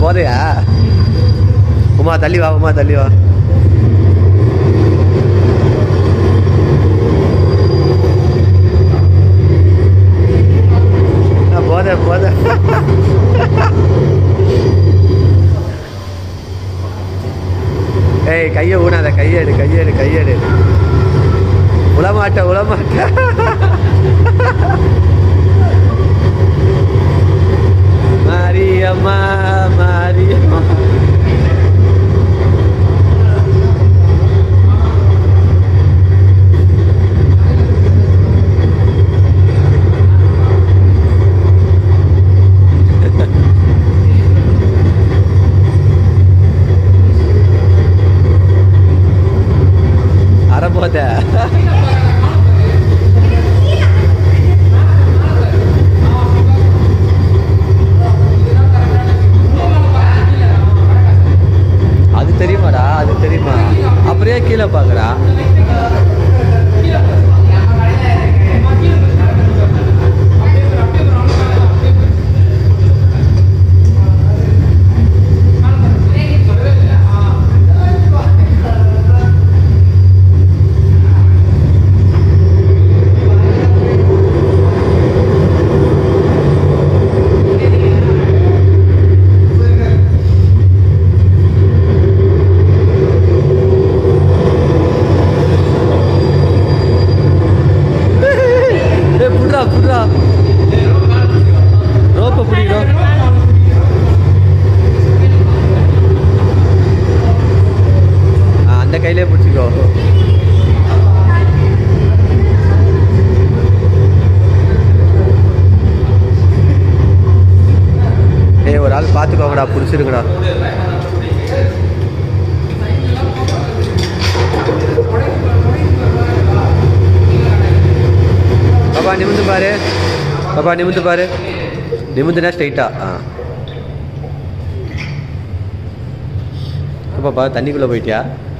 போதையா உமா தள்ளி வா உமா தள்ளி வா ஆ, போதை போதை ஏய் கையை ஊனாத கையெடு கையெடு கையெடு உளமாட்ட உளமாட்ட மாரியம்மா மாரியம்மா அறபோத அது தெரியுமாடா அது தெரியுமா அப்படியே கீழே பாக்குறா ஏ புட்றா புட்றா ரோப்ப பிடிக்கிறோம் அந்த கையிலே பிடிச்சிக்கோ ஏய் ஒரு ஆள் பார்த்துக்கோங்கடா பிடிச்சிருங்கடா பாப்பா நிமிந்து பாரு பாப்பா நிமிந்து பாரு நிமிந்துனா ஸ்ட்ரைட்டா ஆ பாப்பா தண்ணிக்குள்ளே போயிட்டியா